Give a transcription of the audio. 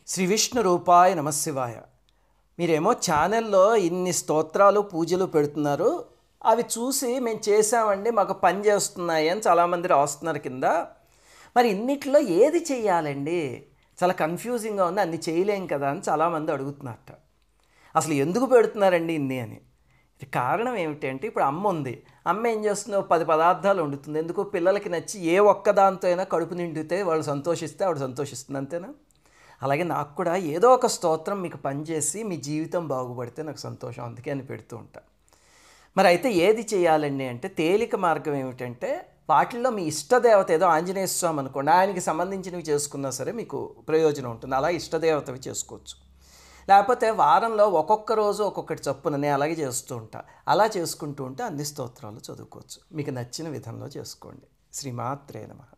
శ్రీ విష్ణు రూపాయ నమశివాయ మీరేమో ఛానల్లో ఇన్ని స్తోత్రాలు పూజలు పెడుతున్నారు అవి చూసి మేము చేసామండి మాకు పని చేస్తున్నాయి అని చాలామంది రాస్తున్నారు కింద మరి ఇన్నిట్లో ఏది చెయ్యాలండి చాలా కన్ఫ్యూజింగ్గా ఉంది అన్ని చేయలేం కదా అని చాలామంది అడుగుతున్నారట అసలు ఎందుకు పెడుతున్నారండి ఇన్ని అని ఇది కారణం ఏమిటి అంటే ఇప్పుడు అమ్మ ఉంది అమ్మ ఏం చేస్తుంది ఓ పది పదార్థాలు వండుతుంది ఎందుకు పిల్లలకి నచ్చి ఏ ఒక్క దాంతో అయినా కడుపు నిండితే వాళ్ళు సంతోషిస్తే ఆవిడ సంతోషిస్తుంది అంతేనా అలాగే నాకు కూడా ఏదో ఒక స్తోత్రం మీకు పనిచేసి మీ జీవితం బాగుపడితే నాకు సంతోషం అందుకే అని పెడుతూ ఉంటా మరి అయితే ఏది చేయాలండి అంటే తేలిక మార్గం ఏమిటంటే వాటిల్లో మీ ఇష్టదేవత ఏదో ఆంజనేయ స్వామి అనుకోండి ఆయనకి సంబంధించినవి చేసుకున్నా సరే మీకు ప్రయోజనం ఉంటుంది అలా ఇష్టదేవతవి చేసుకోవచ్చు లేకపోతే వారంలో ఒక్కొక్క రోజు ఒక్కొక్కటి చొప్పున నేను అలాగే చేస్తూ ఉంటా అలా చేసుకుంటూ ఉంటే అన్ని స్తోత్రాలు చదువుకోవచ్చు మీకు నచ్చిన విధంలో చేసుకోండి శ్రీమాత్రే నమః